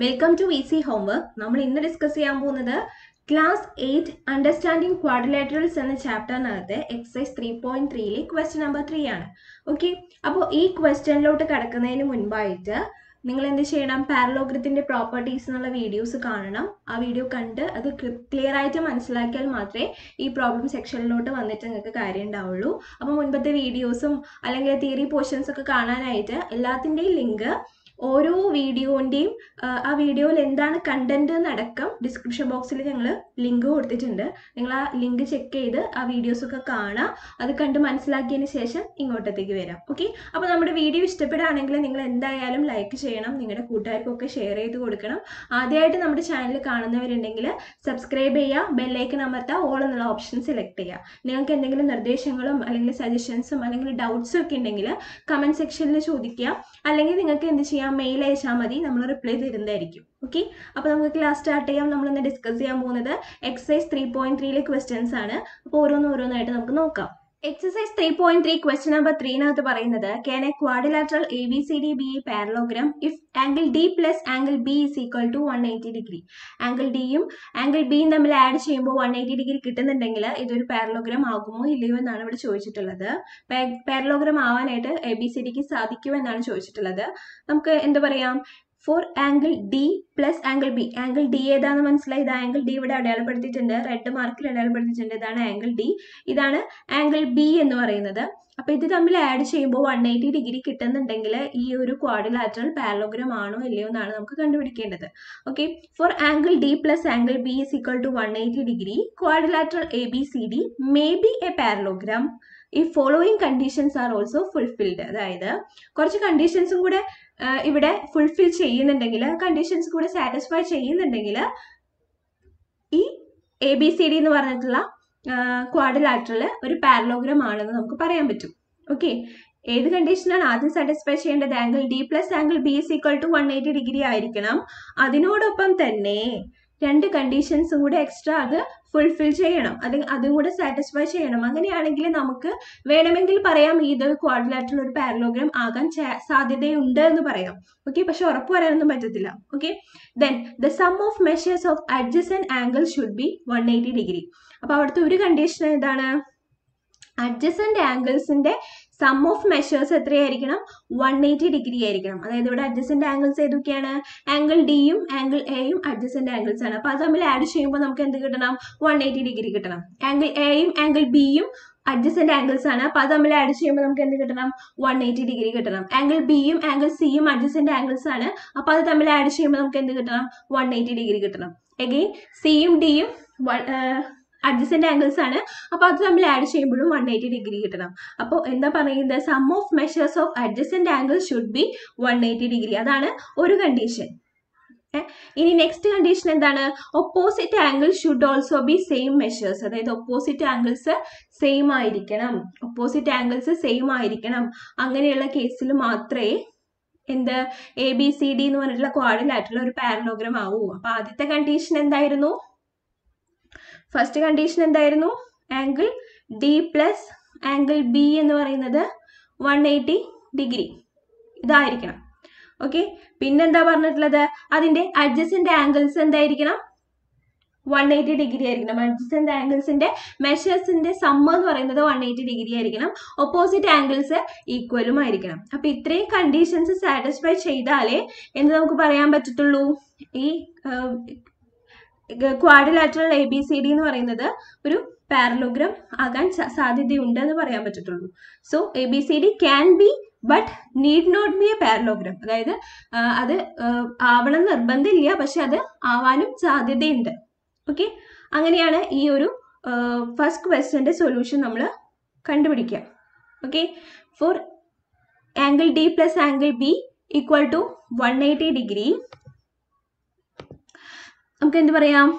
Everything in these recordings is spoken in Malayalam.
വെൽക്കം ടു ഈസി ഹോംവർക്ക് നമ്മൾ ഇന്ന് ഡിസ്കസ് ചെയ്യാൻ പോകുന്നത് ക്ലാസ് എയ്റ്റ് അണ്ടർസ്റ്റാൻഡിംഗ് ക്വാഡ്രിലേറ്ററൽസ് എന്ന ചാപ്റ്ററിനകത്ത് എക്സസൈസ് ത്രീ പോയിന്റ് ത്രീയിലെ ക്വസ്റ്റ്യൻ നമ്പർ ത്രീ ആണ് ഓക്കെ അപ്പോൾ ഈ ക്വസ്റ്റ്യനിലോട്ട് കിടക്കുന്നതിന് മുൻപായിട്ട് നിങ്ങൾ എന്ത് ചെയ്യണം പാരലോഗ്രത്തിന്റെ പ്രോപ്പർട്ടീസ് എന്നുള്ള വീഡിയോസ് കാണണം ആ വീഡിയോ കണ്ട് അത് ക്ലിയർ ആയിട്ട് മനസ്സിലാക്കിയാൽ മാത്രമേ ഈ പ്രോബ്ലം സെക്ഷനിലോട്ട് വന്നിട്ട് നിങ്ങൾക്ക് കാര്യം ഉണ്ടാവുള്ളൂ അപ്പോൾ മുൻപത്തെ വീഡിയോസും അല്ലെങ്കിൽ തിയറി പോർഷൻസ് ഒക്കെ കാണാനായിട്ട് എല്ലാത്തിൻ്റെയും ലിങ്ക് ഓരോ വീഡിയോൻ്റെയും ആ വീഡിയോയിൽ എന്താണ് കണ്ടന്റ് എന്നടക്കം ഡിസ്ക്രിപ്ഷൻ ബോക്സിൽ ഞങ്ങൾ ലിങ്ക് കൊടുത്തിട്ടുണ്ട് നിങ്ങൾ ആ ലിങ്ക് ചെക്ക് ചെയ്ത് ആ വീഡിയോസ് ഒക്കെ കാണാം അത് കണ്ട് മനസ്സിലാക്കിയതിന് ശേഷം ഇങ്ങോട്ടത്തേക്ക് വരാം ഓക്കെ അപ്പോൾ നമ്മുടെ വീഡിയോ ഇഷ്ടപ്പെടുകയാണെങ്കിൽ നിങ്ങൾ എന്തായാലും ലൈക്ക് ചെയ്യണം നിങ്ങളുടെ കൂട്ടുകാർക്കൊക്കെ ഷെയർ ചെയ്ത് കൊടുക്കണം ആദ്യമായിട്ട് നമ്മുടെ ചാനൽ കാണുന്നവരുണ്ടെങ്കിൽ സബ്സ്ക്രൈബ് ചെയ്യുക ബെല്ലൈക്കൻ അമർത്തുക ഓൾ എന്നുള്ള ഓപ്ഷൻ സെലക്ട് ചെയ്യുക നിങ്ങൾക്ക് എന്തെങ്കിലും നിർദ്ദേശങ്ങളും അല്ലെങ്കിൽ സജഷൻസും അല്ലെങ്കിൽ ഡൗട്ട്സും ഒക്കെ ഉണ്ടെങ്കിൽ കമൻറ്റ് സെക്ഷനിൽ ചോദിക്കുക അല്ലെങ്കിൽ നിങ്ങൾക്ക് എന്ത് ചെയ്യാം മെയിൽ അയച്ചാൽ മതി നമ്മൾ റിപ്ലൈ തരുന്നതായിരിക്കും ഓക്കെ അപ്പോൾ നമുക്ക് ക്ലാസ് സ്റ്റാർട്ട് ചെയ്യാം നമ്മൾ ഇന്ന് ഡിസ്കസ് ചെയ്യാൻ പോകുന്നത് എക്സസൈസ് ത്രീ പോയിന്റ് ത്രീയിലെ ക്വസ്റ്റ്യൻസ് ആണ് അപ്പോൾ ഓരോന്ന് ഓരോന്നായിട്ട് നമുക്ക് നോക്കാം exercise three point three question number ത്രീനകത്ത് പറയുന്നത് can a quadrilateral A B C D be parallelogram if angle D plus angle B is equal to one eighty degree angle ഡിയും ആംഗിൾ ബിയും തമ്മിൽ ആഡ് ചെയ്യുമ്പോൾ വൺ എയ്റ്റി ഡിഗ്രി കിട്ടുന്നുണ്ടെങ്കിൽ ഇതൊരു പാരലോഗ്രാം ആകുമോ ഇല്ലയോ എന്നാണ് ഇവിടെ ചോദിച്ചിട്ടുള്ളത് പാരലോഗ്രാം ആവാനായിട്ട് എ ബി സി ഡിക്ക് സാധിക്കുമോ എന്നാണ് ചോദിച്ചിട്ടുള്ളത് നമുക്ക് എന്താ പറയാം for angle D plus angle B angle D ഏതാണെന്ന് മനസ്സിലായി ഇത് ആംഗിൾ ഡി ഇവിടെ അടയാളപ്പെടുത്തിയിട്ടുണ്ട് റെഡ് മാർക്കിൽ അടയാളപ്പെടുത്തിയിട്ടുണ്ട് ഇതാണ് ആംഗിൾ ഡി ഇതാണ് ആംഗിൾ ബി എന്ന് പറയുന്നത് അപ്പൊ ഇത് തമ്മിൽ ആഡ് ചെയ്യുമ്പോൾ വൺ എയ്റ്റി ഡിഗ്രി കിട്ടുന്നുണ്ടെങ്കിൽ ഈ ഒരു ക്വാഡിലാറ്ററൽ പാരലോഗ്രാം ആണോ ഇല്ലയോ എന്നാണ് നമുക്ക് കണ്ടുപിടിക്കേണ്ടത് okay for angle D plus angle B is equal to one eighty degree quadrilateral A B C D may be a parallelogram ഈ following conditions are also fulfilled അതായത് കുറച്ച് കണ്ടീഷൻസും കൂടെ ഇവിടെ ഫുൾഫിൽ ചെയ്യുന്നുണ്ടെങ്കിൽ കണ്ടീഷൻസ് കൂടെ സാറ്റിസ്ഫൈ ചെയ്യുന്നുണ്ടെങ്കിൽ ഈ എ ബി സി ഡി എന്ന് പറഞ്ഞിട്ടുള്ള ക്വാഡിലാറ്ററൽ ഒരു പാരലോഗ്രാം ആണെന്ന് നമുക്ക് പറയാൻ പറ്റും ഓക്കെ ഏത് കണ്ടീഷനാണ് ആദ്യം സാറ്റിസ്ഫൈ ചെയ്യേണ്ടത് angle D plus angle B is equal to one eighty degree ആയിരിക്കണം അതിനോടൊപ്പം തന്നെ രണ്ട് കണ്ടീഷൻസും കൂടെ എക്സ്ട്രാ അത് ഫുൾഫിൽ ചെയ്യണം അത് അതും കൂടെ സാറ്റിസ്ഫൈ ചെയ്യണം അങ്ങനെയാണെങ്കിൽ നമുക്ക് വേണമെങ്കിൽ പറയാം ഇത് ക്വാഡ്രിലാറ്ററൽ ഒരു പാരലോഗ്രാം ആകാൻ സാധ്യതയുണ്ട് എന്ന് പറയാം ഓക്കെ പക്ഷെ ഉറപ്പ് പറയാനൊന്നും പറ്റത്തില്ല okay then the sum of measures of adjacent angle should be one eighty degree അപ്പൊ അവിടുത്തെ ഒരു കണ്ടീഷൻ എന്താണ് അഡ്ജസന്റ് ആംഗിൾസിന്റെ സം ഓഫ് മെഷേഴ്സ് എത്രയായിരിക്കണം വൺ എയ്റ്റി ഡിഗ്രി ആയിരിക്കണം അതായത് ഇവിടെ അഡ്ജസന്റ് ആംഗിൾസ് ഏതൊക്കെയാണ് ആംഗിൾ ഡിയും ആംഗിൾ എയും അഡ്ജസന്റ് ആംഗിൾസ് ആണ് അപ്പൊ അത് തമ്മിൽ ആഡ് ചെയ്യുമ്പോൾ നമുക്ക് എന്ത് കിട്ടണം വൺ എയ്റ്റി ഡിഗ്രി കിട്ടണം ആംഗിൾ എയും ആംഗിൾ ബിയും അഡ്ജസന്റ് ആംഗിൾസ് ആണ് അപ്പൊ അത് തമ്മിൽ ആഡ് ചെയ്യുമ്പോൾ നമുക്ക് എന്ത് കിട്ടണം വൺ എയ്റ്റി ഡിഗ്രി കിട്ടണം ആംഗിൾ ബിയും ആംഗിൾ സിയും അഡ്ജസന്റ് ആംഗിൾസ് ആണ് അപ്പൊ അത് തമ്മിൽ ആഡ് ചെയ്യുമ്പോൾ നമുക്ക് എന്ത് കിട്ടണം വൺ എയ്റ്റി ഡിഗ്രി കിട്ടണം എഗെയിൻ സിയും ഡിയും അഡ്ജസന്റ് ആംഗിൾസ് ആണ് അപ്പോൾ അത് തമ്മിൽ ആഡ് ചെയ്യുമ്പോഴും വൺ എയ്റ്റി ഡിഗ്രി കിട്ടണം അപ്പോൾ എന്താ പറയുന്നത് sum of measures of adjacent angle should be one eighty degree അതാണ് ഒരു കണ്ടീഷൻ ഇനി നെക്സ്റ്റ് കണ്ടീഷൻ എന്താണ് opposite angle should also be same measures അതായത് ഒപ്പോസിറ്റ് ആംഗിൾസ് സെയിം ആയിരിക്കണം ഒപ്പോസിറ്റ് ആംഗിൾസ് സെയിം ആയിരിക്കണം അങ്ങനെയുള്ള കേസിൽ മാത്രമേ എന്ത് എ ബി സി ഡി എന്ന് പറഞ്ഞിട്ടുള്ള ക്വാഡിലായിട്ടുള്ള ഒരു പാരലോഗ്രാം ആവൂ അപ്പൊ ആദ്യത്തെ കണ്ടീഷൻ എന്തായിരുന്നു ഫസ്റ്റ് കണ്ടീഷൻ എന്തായിരുന്നു angle D plus angle B എന്ന് പറയുന്നത് വൺ എയ്റ്റി ഡിഗ്രി ഇതായിരിക്കണം ഓക്കെ പിന്നെന്താ പറഞ്ഞിട്ടുള്ളത് അതിന്റെ അഡ്ജസ്റ്റന്റ് ആംഗിൾസ് എന്തായിരിക്കണം വൺ എയ്റ്റി ഡിഗ്രി ആയിരിക്കണം അഡ്ജസ്റ്റന്റ് ആംഗിൾസിന്റെ മെഷേഴ്സിന്റെ സമ്മ എന്ന് പറയുന്നത് വൺ എയ്റ്റി ഡിഗ്രി ആയിരിക്കണം ഒപ്പോസിറ്റ് ആംഗിൾസ് ഈക്വലും ആയിരിക്കണം അപ്പൊ ഇത്രയും കണ്ടീഷൻസ് സാറ്റിസ്ഫൈ ചെയ്താലേ എന്ത് നമുക്ക് പറയാൻ പറ്റത്തുള്ളൂ ഈ quadrilateral A B C D എന്ന് പറയുന്നത് ഒരു പാരലോഗ്രാം ആകാൻ സാധ്യതയുണ്ട് എന്ന് പറയാൻ പറ്റത്തുള്ളൂ so A B C D can be but need not be a parallelogram അതായത് അത് ആവണം നിർബന്ധമില്ല പക്ഷെ അത് ആവാനും സാധ്യതയുണ്ട് ഓക്കെ അങ്ങനെയാണ് ഈ ഒരു ഫസ്റ്റ് ക്വസ്റ്റ്യൻ്റെ സൊല്യൂഷൻ നമ്മൾ കണ്ടുപിടിക്കുക okay for angle D plus angle B equal to one eighty degree നമുക്ക് എന്ത് പറയാം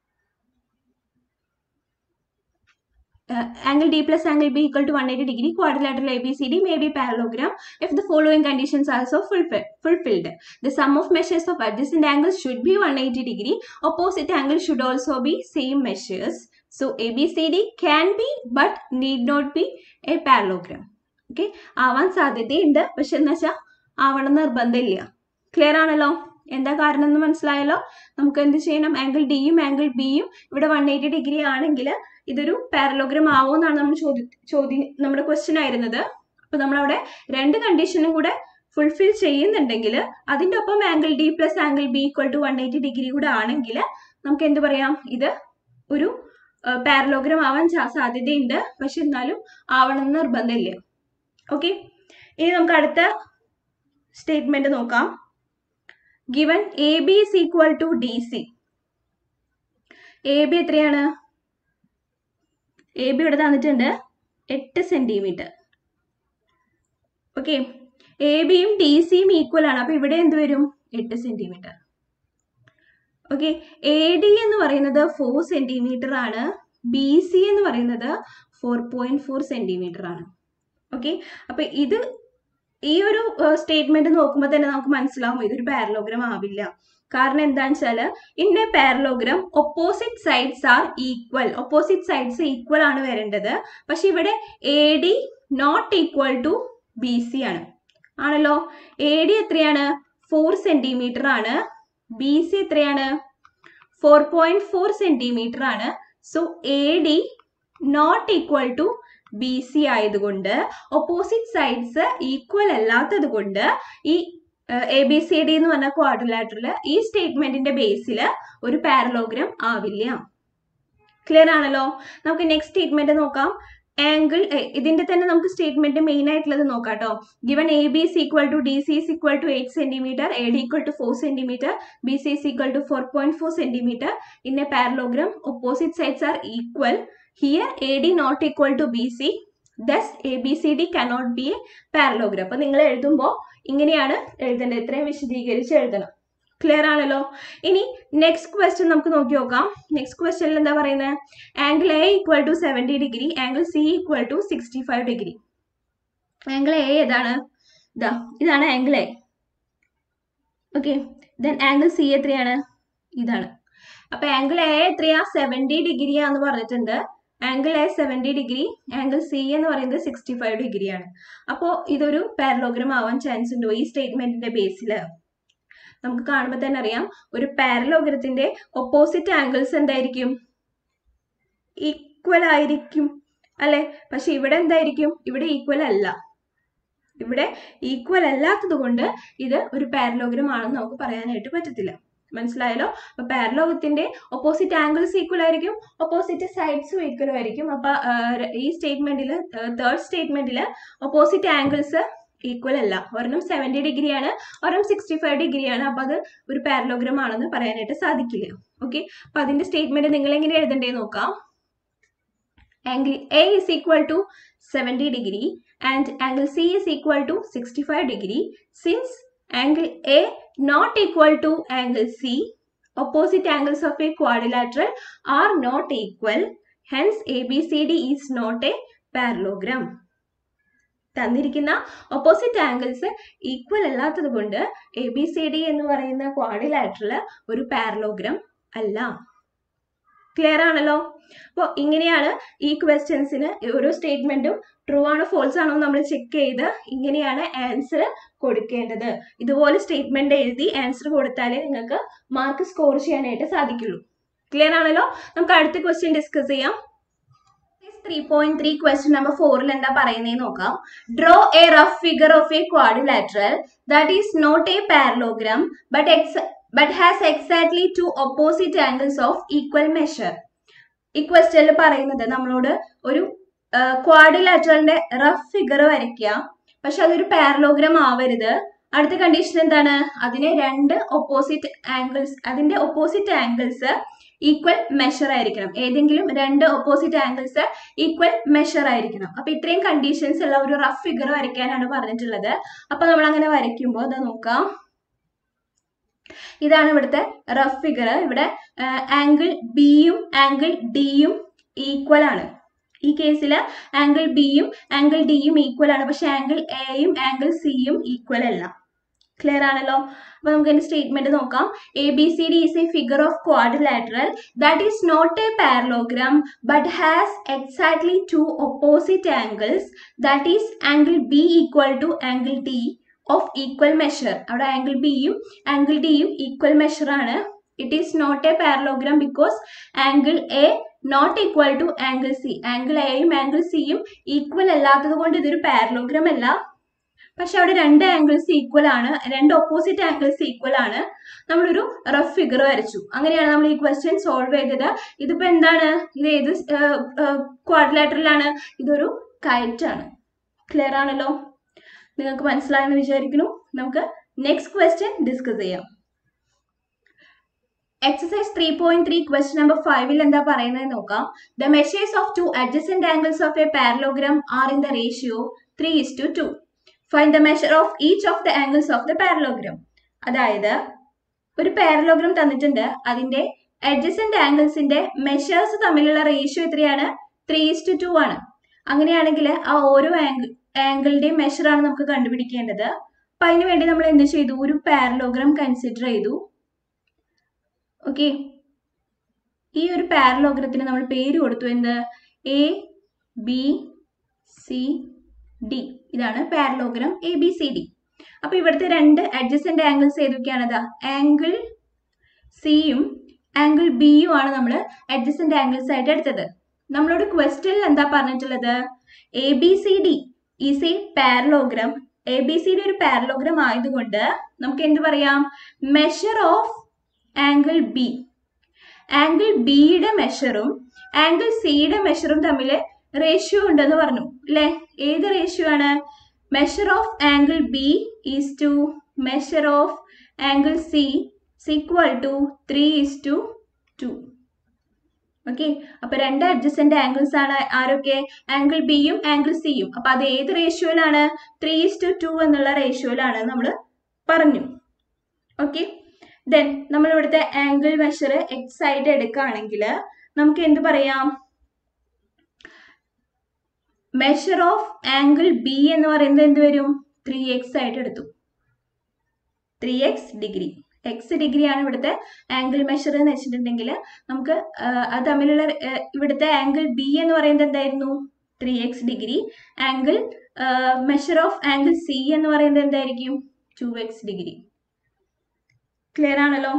angle d plus angle b equal to 180 degree quadrilateral abcd may be parallelogram if the following conditions are also fulfill, fulfilled the sum of measures of adjacent angles should be 180 degree opposite angle should also be same measures so abcd can be but need not be a parallelogram okay ആവാൻ സാധ്യതയുണ്ട് പക്ഷെ എന്ന് വെച്ചാൽ ആവണം നിർബന്ധമില്ല ക്ലിയർ ആണല്ലോ എന്താ കാരണം എന്ന് മനസ്സിലായല്ലോ നമുക്ക് എന്ത് ചെയ്യണം ആംഗിൾ ഡിയും ആംഗിൾ ബിയും ഇവിടെ വൺ എയ്റ്റി ഡിഗ്രി ആണെങ്കിൽ ഇതൊരു പാരലോഗ്രാം ആവോ എന്നാണ് നമ്മൾ ചോദ്യ ചോദ്യം നമ്മുടെ ക്വസ്റ്റ്യൻ ആയിരുന്നത് അപ്പൊ നമ്മളവിടെ രണ്ട് കണ്ടീഷനും കൂടെ ഫുൾഫിൽ ചെയ്യുന്നുണ്ടെങ്കിൽ അതിന്റെ ഒപ്പം angle D plus angle B equal to one eighty degree കൂടെ ആണെങ്കിൽ നമുക്ക് എന്ത് പറയാം ഇത് ഒരു പാരലോഗ്രാം ആവാൻ ചാ- സാധ്യതയുണ്ട് പക്ഷെ എന്നാലും ആവണം എന്ന് നിർബന്ധമില്ല ഓക്കെ ഇനി നമുക്ക് അടുത്ത സ്റ്റേറ്റ്മെന്റ് നോക്കാം given A B is equal to D C A B എത്രയാണ് എ ബി ഇവിടെ തന്നിട്ടുണ്ട് എട്ട് സെന്റിമീറ്റർ ഓക്കെ എ ബിയും ഡി സിയും ഈക്വൽ ആണ് അപ്പൊ ഇവിടെ എന്ത് വരും എട്ട് സെന്റിമീറ്റർ ഓക്കെ എ ഡി എന്ന് പറയുന്നത് ഫോർ സെന്റിമീറ്റർ ആണ് ബി സി എന്ന് പറയുന്നത് ഫോർ പോയിന്റ് ഫോർ സെന്റിമീറ്റർ ആണ് ഓക്കെ അപ്പൊ ഇത് ഈ ഒരു സ്റ്റേറ്റ്മെന്റ് നോക്കുമ്പോൾ തന്നെ നമുക്ക് മനസ്സിലാവും ഇതൊരു പാരലോഗ്രാം ആവില്ല കാരണം എന്താണെന്ന് വെച്ചാൽ in a parallelogram opposite sides are equal opposite sides equal ആണ് വരേണ്ടത് പക്ഷെ ഇവിടെ A D not equal to B C ആണ് ആണല്ലോ എ ഡി എത്രയാണ് ഫോർ സെന്റിമീറ്റർ ആണ് ബി സി എത്രയാണ് ഫോർ പോയിന്റ് ഫോർ സെന്റിമീറ്റർ ആണ് so A D not equal to B C ആയതുകൊണ്ട് ഒപ്പോസിറ്റ് സൈഡ്സ് ഈക്വൽ അല്ലാത്തത് കൊണ്ട് ഈ എ ബി സി ഡി എന്ന് പറഞ്ഞ ക്വാഡ്രിലാറ്ററിൽ ഈ സ്റ്റേറ്റ്മെന്റിന്റെ ബേസിൽ ഒരു പാരലോഗ്രാം ആവില്ല ക്ലിയർ ആണല്ലോ നമുക്ക് നെക്സ്റ്റ് സ്റ്റേറ്റ്മെന്റ് നോക്കാം ആംഗിൾ ഇതിന്റെ തന്നെ നമുക്ക് സ്റ്റേറ്റ്മെന്റ് മെയിൻ ആയിട്ടുള്ളത് നോക്കാം കേട്ടോ given A B is equal to D C is equal to eight centimetre A D equal to four centimetre B C is equal to four point four centimetre in a parallelogram opposite sides are equal here A D not equal to B C thus A B C D cannot be a parallelogram അപ്പൊ നിങ്ങൾ എഴുതുമ്പോൾ ഇങ്ങനെയാണ് എഴുതേണ്ടത് ഇത്രയും വിശദീകരിച്ച് എഴുതണം ക്ലിയർ ആണല്ലോ ഇനി നെക്സ്റ്റ് ക്വസ്റ്റ്യൻ നമുക്ക് നോക്കി നോക്കാം നെക്സ്റ്റ് ക്വസ്റ്റ്യനിൽ എന്താ പറയുന്നത് angle A equal to seventy degree angle C equal to sixty five degree angle A ഏതാണ് ഇതാ ഇതാണ് angle A okay then angle C എത്രയാണ് ഇതാണ് അപ്പൊ ആംഗിൾ എ എത്രയാ സെവൻറ്റി ഡിഗ്രിയാന്ന് പറഞ്ഞിട്ടുണ്ട് angle A seventy degree angle C എന്ന് പറയുന്നത് സിക്സ്റ്റി ഫൈവ് ഡിഗ്രിയാണ് അപ്പോൾ ഇതൊരു പാരലോഗ്രാം ആവാൻ ചാൻസ് ഉണ്ടോ ഈ സ്റ്റേറ്റ്മെന്റിന്റെ ബേസിൽ നമുക്ക് കാണുമ്പോൾ തന്നെ അറിയാം ഒരു പാരലോഗ്രത്തിന്റെ ഒപ്പോസിറ്റ് ആംഗിൾസ് എന്തായിരിക്കും ഈക്വൽ ആയിരിക്കും അല്ലെ പക്ഷെ ഇവിടെ എന്തായിരിക്കും ഇവിടെ ഈക്വൽ അല്ല ഇവിടെ ഈക്വൽ അല്ലാത്തത് കൊണ്ട് ഇത് ഒരു പാരലോഗ്രാം ആണെന്ന് നമുക്ക് പറയാനായിട്ട് പറ്റത്തില്ല മനസ്സിലായല്ലോ അപ്പൊ പാരലോഗത്തിന്റെ ഒപ്പോസിറ്റ് ആംഗിൾസ് ഈക്വൽ ആയിരിക്കും ഒപ്പോസിറ്റ് സൈഡ്സും ഈക്വൽ ആയിരിക്കും അപ്പൊ ആ, ഈ സ്റ്റേറ്റ്മെന്റിൽ തേർഡ് സ്റ്റേറ്റ്മെന്റിൽ ഒപ്പോസിറ്റ് ആംഗിൾസ് ഈക്വൽ അല്ല ഒരെണ്ണം സെവൻറ്റി ഡിഗ്രിയാണ് ഒരെണ്ണം സിക്സ്റ്റി ഫൈവ് ഡിഗ്രിയാണ് അപ്പൊ അത് ഒരു പാരലോഗ്രാം ആണെന്ന് പറയാനായിട്ട് സാധിക്കില്ല ഓക്കെ അപ്പൊ അതിന്റെ സ്റ്റേറ്റ്മെന്റ് നിങ്ങൾ എങ്ങനെ എഴുതണ്ടേ നോക്കാം angle A is equal to seventy degree and angle C is equal to sixty five degree since angle A not equal to angle C opposite angles of a quadrilateral are not equal hence abcd is not a parallelogram തന്നിരിക്കുന്ന ഒപ്പോസിറ്റ് ആംഗിൾസ് ഈക്വൽ അല്ലാത്തത് കൊണ്ട് എ ബി സി ഡി എന്ന് പറയുന്ന ക്വാഡിലാറ്ററൽ ഒരു പാരലോഗ്രാം അല്ല ക്ലിയർ ആണല്ലോ അപ്പോൾ ഇങ്ങനെയാണ് ഈ ക്വസ്റ്റ്യൻസിന് ഓരോ സ്റ്റേറ്റ്മെന്റും ട്രൂ ആണോ ഫോൾസ് ആണോ നമ്മൾ ചെക്ക് ചെയ്ത് ഇങ്ങനെയാണ് ആൻസർ കൊടുക്കേണ്ടത് ഇതുപോലെ സ്റ്റേറ്റ്മെന്റ് എഴുതി ആൻസർ കൊടുത്താലേ നിങ്ങൾക്ക് മാർക്ക് സ്കോർ ചെയ്യാനായിട്ട് സാധിക്കുള്ളൂ ക്ലിയർ ആണല്ലോ നമുക്ക് അടുത്ത ക്വസ്റ്റ്യൻ ഡിസ്കസ് ചെയ്യാം three point three question number ഫോറിൽ എന്താ പറയുന്നത് നോക്കാം draw a rough figure of a quadrilateral that is not a parallelogram but X but has exactly two opposite angles of equal measure ഈ ക്വസ്റ്റ്യനിൽ പറയുന്നത് നമ്മളോട് ഒരു ക്വാഡിലാറ്ററലിന്റെ റഫ് ഫിഗർ വരയ്ക്കുക പക്ഷെ അതൊരു പാരലോഗ്രാം ആവരുത് അടുത്ത കണ്ടീഷൻ എന്താണ് അതിന് രണ്ട് ഓപ്പോസിറ്റ് ആംഗിൾസ് അതിന്റെ ഓപ്പോസിറ്റ് ആംഗിൾസ് ഈക്വൽ മെഷർ ആയിരിക്കണം ഏതെങ്കിലും രണ്ട് ഓപ്പോസിറ്റ് ആംഗിൾസ് ഈക്വൽ മെഷർ ആയിരിക്കണം അപ്പൊ ഇത്രയും കണ്ടീഷൻസ് ഉള്ള ഒരു റഫ് ഫിഗർ വരയ്ക്കാനാണ് പറഞ്ഞിട്ടുള്ളത് അപ്പൊ നമ്മൾ അങ്ങനെ വരയ്ക്കുമ്പോൾ അത് നോക്കാം ഇതാണ് ഇവിടുത്തെ റഫ് ഫിഗർ ഇവിടെ ആംഗിൾ ബിയും ആംഗിൾ ഡിയും ഈക്വൽ ആണ് ഈ കേസിൽ ആംഗിൾ ബിയും ആംഗിൾ ഡിയും ഈക്വൽ ആണ് പക്ഷെ ആംഗിൾ എയും ആംഗിൾ സിയും ഈക്വൽ അല്ല ക്ലിയർ ആണല്ലോ അപ്പൊ നമുക്ക് അതിന്റെ സ്റ്റേറ്റ്മെന്റ് നോക്കാം A B C D is a figure of quadrilateral that is not a parallelogram but has exactly two opposite angles that is angle B equal to angle D of equal measure അവിടെ ആംഗിൾ ബിയും ആംഗിൾ ഡിയും ഈക്വൽ മെഷർ ആണ് it is not a parallelogram because angle A not equal to angle C angle എയും ആംഗിൾ സിയും ഈക്വൽ അല്ലാത്തത് കൊണ്ട് ഇതൊരു പാരലോഗ്രാം അല്ല പക്ഷെ അവിടെ രണ്ട് ആംഗിൾസ് ഈക്വൽ ആണ് രണ്ട് ഓപ്പോസിറ്റ് ആംഗിൾസ് ഈക്വൽ ആണ് നമ്മളൊരു റഫ് ഫിഗർ വരച്ചു അങ്ങനെയാണ് നമ്മൾ ഈ ക്വസ്റ്റ്യൻ സോൾവ് ചെയ്തത് ഇതിപ്പോ എന്താണ് ഇത് ഏത് ക്വാഡ്രിലാറ്ററലാണ് ഇതൊരു കയറ്റ് ആണ് ക്ലിയർ ആണല്ലോ നിങ്ങൾക്ക് മനസ്സിലായെന്ന് വിചാരിക്കുന്നു നമുക്ക് നെക്സ്റ്റ് ക്വസ്റ്റ്യൻ ഡിസ്കസ് ചെയ്യാം exercise three point three question number ഫൈവിൽ എന്താ പറയുന്നത് നോക്കാം the measures of two adjacent angles of a parallelogram are in the ratio three is to two find the measure of each of the angles of the parallelogram അതായത് ഒരു പാരലോഗ്രാം തന്നിട്ടുണ്ട് അതിന്റെ അഡ്ജസെന്റ് ആംഗിൾസിന്റെ മെഷേഴ്സ് തമ്മിലുള്ള റേഷ്യോ എത്രയാണ് ത്രീ ഇസ് ടു ടു ആണ് അങ്ങനെയാണെങ്കിൽ ആ ഓരോ ആംഗിൾ ആംഗിളിന്റെയും മെഷറാണ് നമുക്ക് കണ്ടുപിടിക്കേണ്ടത് അപ്പൊ അതിന് വേണ്ടി നമ്മൾ എന്ത് ചെയ്തു ഒരു പാരലോഗ്രാം കൺസിഡർ ചെയ്തു ഓക്കെ ഈ ഒരു പാരലോഗ്രത്തിന് നമ്മൾ പേര് കൊടുത്തു എന്ത് എ ബി സി ഡി ഇതാണ് parallelogram A B C D അപ്പൊ ഇവിടുത്തെ രണ്ട് അഡ്ജസ്റ്റന്റ് ആംഗിൾസ് ഏതൊക്കെയാണത് ആംഗിൾ സിയും ആംഗിൾ ബിയും ആണ് നമ്മൾ അഡ്ജസ്റ്റന്റ് ആംഗിൾസ് ആയിട്ട് എടുത്തത് നമ്മളോട് ക്വസ്റ്റ്യനിൽ എന്താ പറഞ്ഞിട്ടുള്ളത് A B C D is a parallelogram A B C D ഒരു പാരലോഗ്രാം ആയതുകൊണ്ട് നമുക്ക് എന്ത് പറയാം measure of angle B angle ബിയുടെ മെഷറും ആംഗിൾ സിയുടെ മെഷറും തമ്മിൽ റേഷ്യോ ഉണ്ടെന്ന് പറഞ്ഞു അല്ലേ ഏത് റേഷ്യോ ആണ് measure of angle B is to measure of angle C equal to three is to two okay അപ്പൊ രണ്ട് അഡ്ജസ്റ്റന്റ് ആംഗിൾസ് ആണ് ആരൊക്കെ ആംഗിൾ ബിയും ആംഗിൾ സിയും അപ്പൊ അത് ഏത് റേഷ്യോയിലാണ് ത്രീ ഈസ് ടു ടു എന്നുള്ള റേഷ്യോയിലാണ് നമ്മൾ പറഞ്ഞു ഓക്കെ ദെൻ നമ്മൾ ഇവിടുത്തെ ആംഗിൾ മെഷർ എക്സ് ആയിട്ട് എടുക്കുകയാണെങ്കിൽ നമുക്ക് എന്ത് പറയാം മെഷർ ഓഫ് ആംഗിൾ ബി എന്ന് പറയുന്നത് എന്ത് വരും ത്രീ എക്സ് ആയിട്ട് എടുത്തു three X degree X degree ആണ് ഇവിടുത്തെ ആംഗിൾ മെഷർ എന്ന് വെച്ചിട്ടുണ്ടെങ്കിൽ നമുക്ക് അത് തമ്മിലുള്ള ഇവിടുത്തെ ആംഗിൾ ബി എന്ന് പറയുന്നത് എന്തായിരുന്നു three X degree angle measure of angle C എന്ന് പറയുന്നത് എന്തായിരിക്കും ടു എക്സ് ഡിഗ്രി ക്ലിയർ ആണല്ലോ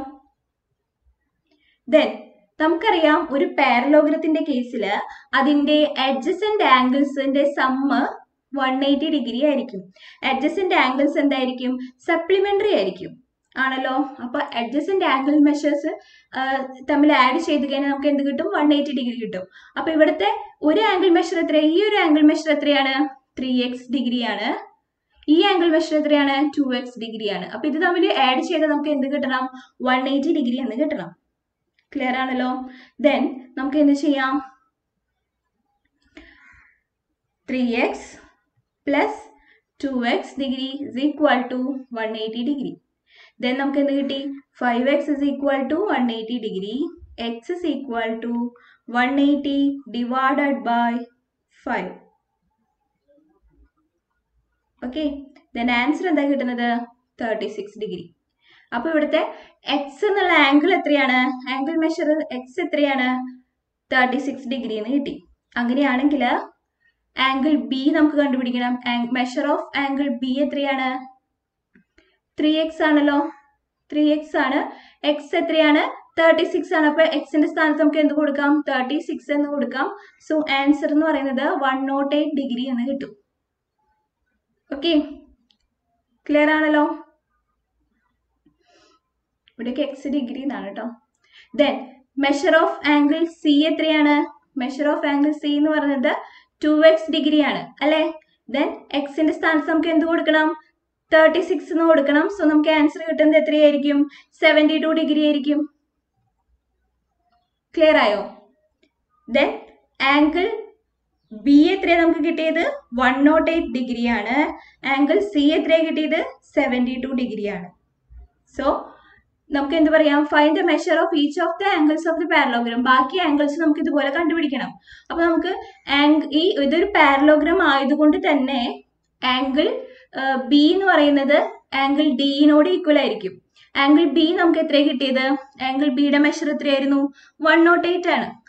ദെൻ നമുക്കറിയാം ഒരു പാരലോഗ്രത്തിന്റെ കേസിൽ അതിന്റെ അഡ്ജസന്റ് ആംഗിൾസിന്റെ സമ്മ് വൺ എയ്റ്റി ഡിഗ്രി ആയിരിക്കും അഡ്ജസന്റ് ആംഗിൾസ് എന്തായിരിക്കും സപ്ലിമെന്ററി ആയിരിക്കും ആണല്ലോ അപ്പൊ അഡ്ജസന്റ് ആംഗിൾ മെഷേഴ്സ് തമ്മിൽ ആഡ് ചെയ്ത് കഴിഞ്ഞാൽ നമുക്ക് എന്ത് കിട്ടും വൺ എയ്റ്റി ഡിഗ്രി കിട്ടും അപ്പൊ ഇവിടുത്തെ ഒരു ആംഗിൾ മെഷർ എത്ര ഈ ഒരു ആംഗിൾ മെഷർ എത്രയാണ് ത്രീ എക്സ് ഡിഗ്രി ആണ് ഈ ആംഗിൾ മെഷർ എത്രയാണ് ടു എക്സ് ഡിഗ്രി ആണ് അപ്പൊ ഇത് തമ്മിൽ ആഡ് ചെയ്താൽ നമുക്ക് എന്ത് കിട്ടണം വൺ എയ്റ്റി ഡിഗ്രി എന്ന് കിട്ടണം ക്ലിയർ ആണല്ലോ ദെൻ നമുക്ക് എന്ത് ചെയ്യാം three x plus two X degree is equal to one eighty degree then നമുക്ക് എന്ത് കിട്ടി five x is equal to one eighty degree x is equal to one eighty divided by five okay then answer എന്താ കിട്ടുന്നത് തേർട്ടി സിക്സ് ഡിഗ്രി അപ്പൊ ഇവിടുത്തെ എക്സ് എന്നുള്ള ആംഗിൾ എത്രയാണ് ആംഗിൾ മെഷർ എക്സ് എത്രയാണ് തേർട്ടി സിക്സ് ഡിഗ്രി എന്ന് കിട്ടി അങ്ങനെയാണെങ്കിൽ ആംഗിൾ ബി നമുക്ക് കണ്ടുപിടിക്കണം മെഷർ ഓഫ് ആംഗിൾ ബി എത്രയാണ് ത്രീ എക്സ് ആണല്ലോ ത്രീ എക്സ് ആണ് എക്സ് എത്രയാണ് തേർട്ടി സിക്സ് ആണ് അപ്പൊ എക്സിന്റെ സ്ഥാനത്ത് നമുക്ക് എന്ത് കൊടുക്കാം തേർട്ടി സിക്സ് എന്ന് കൊടുക്കാം സോ ആൻസർ എന്ന് പറയുന്നത് വൺ നോട്ട് എയ്റ്റ് ഡിഗ്രി എന്ന് കിട്ടും ഓക്കെ ക്ലിയർ ആണല്ലോ ഇവിടേക്ക് എക്സ് ഡിഗ്രി എന്നാണ് കേട്ടോ then measure of angle C എത്രയാണ് മെഷർ ഓഫ് ആംഗിൾ സി എന്ന് പറയുന്നത് ടു എക്സ് ഡിഗ്രി ആണ് അല്ലെ ദെൻ എക്സിന്റെ സ്ഥാനത്ത് നമുക്ക് എന്ത് കൊടുക്കണം തേർട്ടി സിക്സ് എന്ന് കൊടുക്കണം സോ നമുക്ക് ആൻസർ കിട്ടുന്നത് എത്രയായിരിക്കും സെവൻറ്റി ടു ഡിഗ്രി ആയിരിക്കും ക്ലിയർ ആയോ ദെൻ ആംഗിൾ ബി എത്രയാണ് നമുക്ക് കിട്ടിയത് വൺ നോട്ട് എയ്റ്റ് ഡിഗ്രി ആണ് ആംഗിൾ സി എത്രയാണ് കിട്ടിയത് സെവൻറ്റി ടു ഡിഗ്രി ആണ് സോ നമുക്ക് എന്ത് പറയാം find the measure of each of the angles of the parallelogram ബാക്കി ആംഗിൾസ് നമുക്ക് ഇതുപോലെ കണ്ടുപിടിക്കണം അപ്പൊ നമുക്ക് ഈ ഇതൊരു പാരലോഗ്രാം ആയതുകൊണ്ട് തന്നെ ആംഗിൾ ബി എന്ന് പറയുന്നത് ആംഗിൾ ഡിയിനോട് ഈക്വൽ ആയിരിക്കും ആംഗിൾ ബി നമുക്ക് എത്ര കിട്ടിയത് ആംഗിൾ ബിയുടെ മെഷർ എത്രയായിരുന്നു വൺ നോട്ട് എയ്റ്റ് ആണ്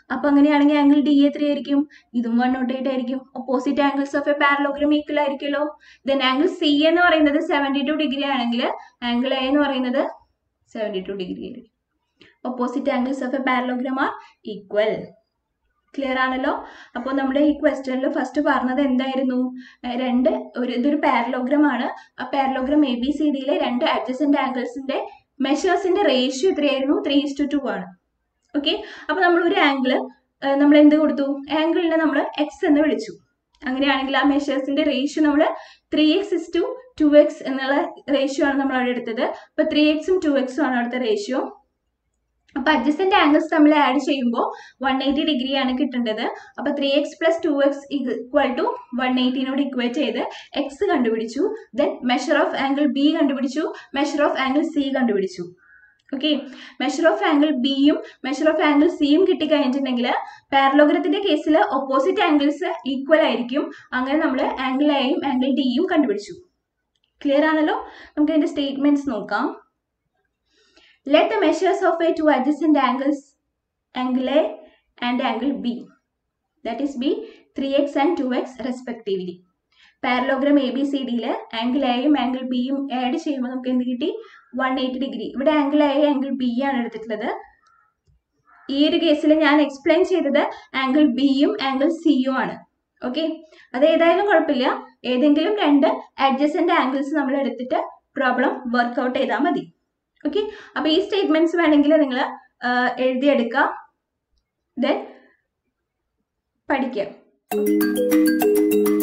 അപ്പൊ അങ്ങനെയാണെങ്കിൽ ആംഗിൾ ഡി എത്ര ആയിരിക്കും ഇതും വൺ നോട്ട് എയ്റ്റ് ആയിരിക്കും opposite angles of a parallelogram equal ആയിരിക്കുമല്ലോ ദെൻ ആംഗിൾ സി എന്ന് പറയുന്നത് സെവൻറ്റി ടു ഡിഗ്രി ആണെങ്കിൽ ആംഗിൾ എ എന്ന് പറയുന്നത് സെവൻറ്റി ടു ഡിഗ്രി ആയിരിക്കും opposite angles of a parallelogram are equal clear ആണല്ലോ അപ്പോൾ നമ്മുടെ ഈ ക്വസ്റ്റ്യനിൽ ഫസ്റ്റ് പറഞ്ഞത് എന്തായിരുന്നു ഏഹ് രണ്ട് ഒരു ഇതൊരു പാരലോഗ്രാം ആണ് ആ പാരലോഗ്രാം എ ബി സി ഡിയിലെ രണ്ട് അഡ്ജസ്റ്റന്റ് ആംഗിൾസിന്റെ മെഷേഴ്സിന്റെ റേഷ്യോ എത്രയായിരുന്നു ത്രീ ഇസ്റ്റു ടു ആണ് ഓക്കെ അപ്പോൾ നമ്മൾ ഒരു ആംഗിൾ നമ്മൾ എന്ത് കൊടുത്തു ആംഗിളിനെ നമ്മൾ എക്സ് എന്ന് വിളിച്ചു അങ്ങനെയാണെങ്കിൽ ആ മെഷേഴ്സിന്റെ റേഷ്യോ നമ്മൾ three x is to two x എന്നുള്ള റേഷ്യോ ആണ് നമ്മൾ അവിടെ എടുത്തത് അപ്പോൾ ത്രീ എക്സും ടു എക്സും ആണ് അവിടുത്തെ റേഷ്യോ അപ്പൊ അഡ്ജസ്റ്റന്റ് ആംഗിൾസ് തമ്മിൽ ആഡ് ചെയ്യുമ്പോൾ വൺ എയ്റ്റി ഡിഗ്രി ആണ് കിട്ടേണ്ടത് അപ്പൊ three x plus two x equal to one എയ്റ്റീനോട് ഇക്വേറ്റ് ചെയ്ത് എക്സ് കണ്ടുപിടിച്ചു then measure of angle B കണ്ടുപിടിച്ചു മെഷർ ഓഫ് ആംഗിൾ സി കണ്ടുപിടിച്ചു ഓക്കെ മെഷർ ഓഫ് ആംഗിൾ ബിയും മെഷർ ഓഫ് ആംഗിൾ സിയും കിട്ടിക്കഴിഞ്ഞിട്ടുണ്ടെങ്കിൽ പാരലോഗ്രത്തിന്റെ കേസിൽ ഓപ്പോസിറ്റ് ആംഗിൾസ് ഈക്വൽ ആയിരിക്കും അങ്ങനെ നമ്മൾ ആംഗിൾ എയും ആംഗിൾ ഡിയും കണ്ടുപിടിച്ചു ക്ലിയർ ആണല്ലോ നമുക്ക് അതിന്റെ സ്റ്റേറ്റ്മെന്റ്സ് നോക്കാം Let the measures of a two adjacent angles, angle A and angle B, that is B, 3x and 2x respectively. Parallelogram A B C ഡിയിൽ ആംഗിൾ എയും ആംഗിൾ ബിയും ആഡ് ചെയ്യുമ്പോൾ നമുക്ക് എന്ത് കിട്ടി വൺ എയ്റ്റി ഡിഗ്രി ഇവിടെ ആംഗിൾ എ ആംഗിൾ ബി ആണ് എടുത്തിട്ടുള്ളത് ഈ ഒരു കേസിൽ ഞാൻ എക്സ്പ്ലെയിൻ ചെയ്തത് ആംഗിൾ ബിയും ആംഗിൾ സിയും ആണ് ഓക്കെ അത് ഏതായാലും കുഴപ്പമില്ല ഏതെങ്കിലും രണ്ട് അഡ്ജസ്റ്റന്റ് ആംഗിൾസ് നമ്മൾ എടുത്തിട്ട് പ്രോബ്ലം വർക്ക്ഔട്ട് ചെയ്താൽ മതി ഓക്കെ അപ്പൊ ഈ സ്റ്റേറ്റ്മെന്റ്സ് വേണമെങ്കിൽ നിങ്ങൾ എഴുതിയെടുക്കാം ദെൻ പഠിക്കാം